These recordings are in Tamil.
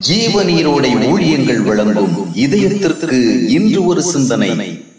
ஜீவநீரோடை ஊழியங்கள் வழங்கும் இதயத்திற்கு இன்று ஒரு சிந்தனை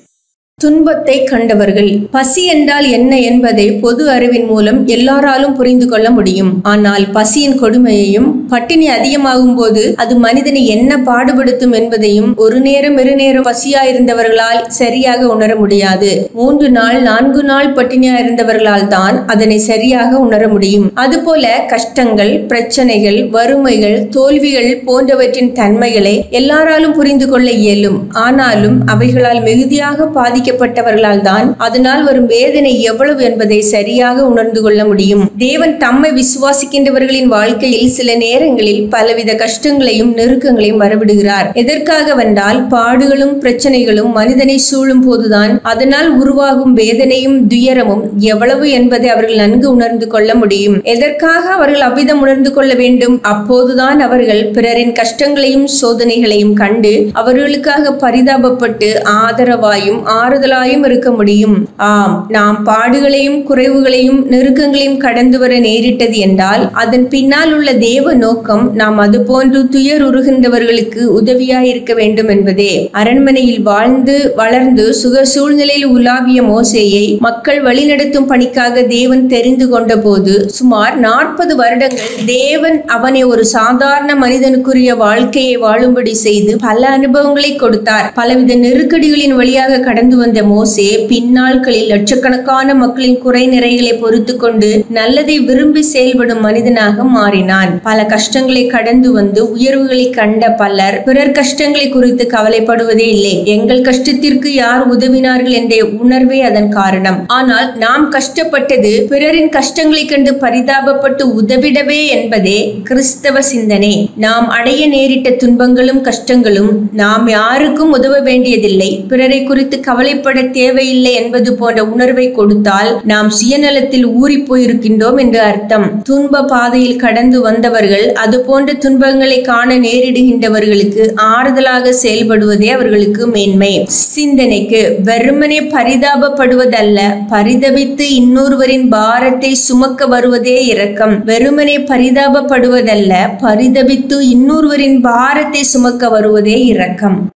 துன்பத்தை கண்டவர்கள் பசி என்றால் என்ன என்பதை பொது அறிவின் மூலம் எல்லாராலும் புரிந்து கொள்ள முடியும் ஆனால் பசியின் கொடுமையையும் பட்டினி அதிகமாகும் போது அது மனிதனை என்ன பாடுபடுத்தும் என்பதையும் ஒரு நேரம் இரு நேரம் பசியாயிருந்தவர்களால் சரியாக உணர முடியாது மூன்று நாள் நான்கு நாள் பட்டினியா இருந்தவர்களால் தான் அதனை சரியாக உணர முடியும் அதுபோல கஷ்டங்கள் பிரச்சனைகள் வறுமைகள் தோல்விகள் போன்றவற்றின் தன்மைகளை எல்லாராலும் புரிந்து கொள்ள இயலும் ஆனாலும் அவைகளால் மிகுதியாக பாதிக்கப்பட்டவர்களால் தான் அதனால் வரும் வேதனை எவ்வளவு என்பதை சரியாக உணர்ந்து கொள்ள முடியும் தேவன் தம்மை விசுவாசிக்கின்றவர்களின் வாழ்க்கையில் சில நேரங்களில் பலவித கஷ்டங்களையும் நெருக்கங்களையும் வரவிடுகிறார் எதற்காக வந்தால் பாடுகளும் பிரச்சனைகளும் மனிதனை சூழும் போதுதான் அதனால் உருவாகும் வேதனையும் துயரமும் எவ்வளவு என்பதை அவர்கள் நன்கு உணர்ந்து கொள்ள முடியும் எதற்காக அவர்கள் அவ்விதம் உணர்ந்து கொள்ள வேண்டும் அப்போதுதான் அவர்கள் பிறரின் கஷ்டங்களையும் சோதனைகளையும் கண்டு அவர்களுக்காக பரிதாபப்பட்டு ஆதரவாயும் ஆறுதலாயும் இருக்க முடியும் ஆம் நாம் பாடுகளையும் குறைவுகளையும் நெருக்கங்களையும் கடந்து வர நேரிட்டது என்றால் அதன் பின்னால் உள்ள தேவ நோக்கம் நாம் அதுபோன்று துயர் உருகின்றவர்களுக்கு உதவியாயிருக்க வேண்டும் என்பதே அரண்மனையில் வாழ்ந்து வளர்ந்து சுக சூழ்நிலையில் உலாவிய மோசேயை மக்கள் வழிநடத்தும் பணிக்காக தேவன் தெரிந்து கொண்ட போது சுமார் நாற்பது வருடங்கள் தேவன் அவனை ஒரு சாதாரண மனிதனுக்குரிய வாழ்க்கையை வாழும்படி செய்து பல அனுபவங்களை கொடுத்தார் பலவித நெருக்கடிகளின் வழியாக கடந்து வந்த மோசே பின்னாட்களில் லட்சக்கணக்கான மக்களின் குறை நிறைகளை பொறுத்து கொண்டு நல்லதை விரும்பி செயல்படும் மனிதனாக மாறினான் பல கஷ்டங்களை கடந்து வந்து உயர்வுகளை கண்ட பலர் பிறர் கஷ்டங்களை குறித்து கவலைப்படுவதே இல்லை எங்கள் கஷ்டத்திற்கு யார் உதவினார்கள் என்ற உணர்வே அதன் காரணம் ஆனால் நாம் கஷ்டப்பட்டது பிறரின் கஷ்டங்களை கண்டு பரிதாபப்பட்டு உதவிடவே என்பதே கிறிஸ்தவ சிந்தனை நாம் அடைய நேரிட்ட துன்பங்களும் கஷ்டங்களும் நாம் யாருக்கும் உதவ வேண்டியதில்லை பிறரை குறித்து கவலைப்பட தேவையில்லை என்பது போன்ற உணர்வை கொடுத்தால் நாம் சுயநலத்தில் ஊறி போயிருக்கின்றோம் என்று அர்த்தம் துன்ப பாதையில் கடந்து வந்தவர்கள் அது போன்ற துன்பங்களை காண நேரிடுகின்றவர்களுக்கு ஆறுதலாக செயல்படுவதே அவர்களுக்கு மேன்மை சிந்தனைக்கு வெறுமனே பரிதாபப்படுவதல்ல பரிதபித்து இன்னொருவரின் பாரத்தை சுமக்க வருவதே இரக்கம் வெறுமனே பரிதாபப்படுவதல்ல பரிதபித்து இன்னொருவரின் பாரத்தை சுமக்க வருவதே இரக்கம்